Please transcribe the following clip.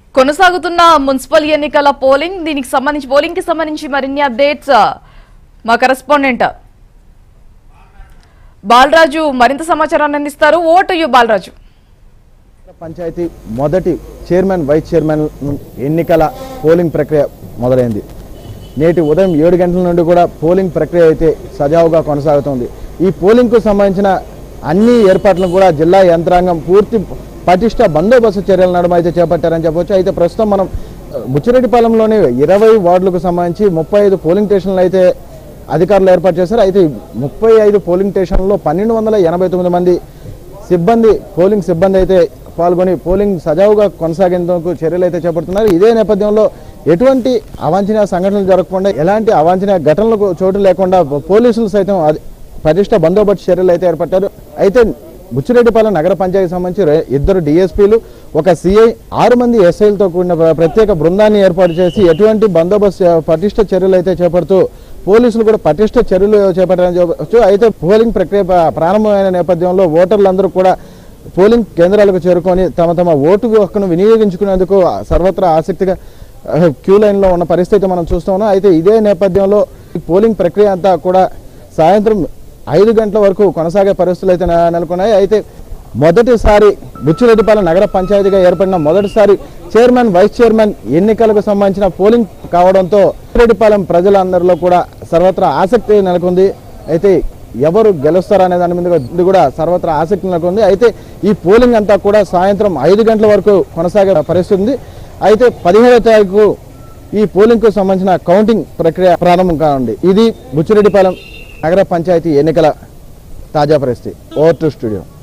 కొనసాగుతున్న మున్సిపల్ ఎన్నికల పోలింగ్ దీనికి సంబంధించి పోలింగ్ కి సంబంధించి మరిన్ని అప్డేట్స్ మా కరెస్పాండెంట్ బాలరాజు మరింత సమాచారాన్ని అందిస్తారు ఓటు యు బాలరాజు పంచాయతీ మొదటి చైర్మన్ వైస్ చైర్మన్ ఎన్నికల పోలింగ్ ప్రక్రియ మొదలైంది నేటి ఉదయం ఏడు గంటల నుండి కూడా పోలింగ్ ప్రక్రియ అయితే సజావుగా కొనసాగుతోంది ఈ పోలింగ్కు సంబంధించిన అన్ని ఏర్పాట్లను కూడా జిల్లా యంత్రాంగం పూర్తి పటిష్ట బందోబస్తు చర్యల నడుమ అయితే చేపట్టారని చెప్పొచ్చు అయితే ప్రస్తుతం మనం ఆ, బుచ్చిరెడ్డిపాలెంలోని ఇరవై వార్డులకు సంబంధించి ముప్పై ఐదు పోలింగ్ స్టేషన్లు అయితే అధికారులు ఏర్పాటు చేశారు అయితే ముప్పై ఐదు పోలింగ్ స్టేషన్లలో పన్నెండు వందల ఎనభై తొమ్మిది మంది సిబ్బంది పోలింగ్ సిబ్బంది అయితే పాల్గొని పోలింగ్ సజావుగా కొనసాగేందుకు చర్యలు అయితే చేపడుతున్నారు ఇదే నేపథ్యంలో ఎటువంటి అవాంఛనీయ సంఘటనలు జరగకుండా ఎలాంటి అవాంఛనీయ ఘటనలకు చోటు లేకుండా పోలీసులు సైతం అది- పటిష్ట బందోబస్తు చర్యలు అయితే ఏర్పడ్డారు అయితే బుచ్చిరెడ్డిపాలెం నగర పంచాయతీకి సంబంధించి రె- ఇద్దరు డిఎస్పీలు ఒక సిఐ ఆరు మంది ఎస్ఐలతో కూడిన ప్ర- ప్రత్యేక బృందాన్ని ఏర్పాటు చేసి ఎటువంటి బందోబస్తు చే- పటిష్ట చర్యలు అయితే చేపడుతూ పోలీసులు కూడా పటిష్ట చర్యలు చేపట్టారని చెప్పవచ్చు అయితే పోలింగ్ ప్రక్రియ ప్ర- ప్రారంభమైన నేపథ్యంలో ఓటర్లందరూ కూడా పోలింగ్ కేంద్రాలకు చేరుకొని తమ తమ ఓటు హక్కును వినియోగించుకునేందుకు సర్వత్రా ఆసక్తిగా ఆ, క్యూ లైన్లో ఉన్న పరిస్థితి మనం చూస్తూ ఉన్నాం అయితే ఇదే నేపథ్యంలో ఈ పోలింగ్ ప్రక్రియ అంతా కూడా సాయంత్రం ఐదు గంటల వరకు కొనసాగే పరిస్థితులు అయితే నె- నెలకొన్నాయి అయితే మొదటిసారి బుచ్చిరెడ్డిపాలెం నగర పంచాయతీగా ఏర్పడిన మొదటిసారి చైర్మన్ వైస్ చైర్మన్ ఎన్నికలకు సంబంధించిన పోలింగ్ కావడంతో బుచ్చిరెడ్డిపాలెం ప్రజలందరిలో కూడా సర్వత్రా ఆసక్తి నెలకొంది అయితే ఎవరు గెలుస్తారనే దాని మీద ఇది కూడా సర్వత్రా ఆసక్తి నెలకొంది అయితే ఈ పోలింగ్ అంతా కూడా సాయంత్రం ఐదు గంటల వరకు కొనసాగే పరిస్థితి ఉంది అయితే పదిహేడవ తారీఖు ఈ పోలింగ్ కు సంబంధించిన కౌంటింగ్ ప్రక్రియ ప్రారంభం కానుంది ఇది బుచ్చిరెడ్డిపాలెం నగర పంచాయతీ ఎన్నికల తాజా పరిస్థితి ఓవర్ టు స్టూడియో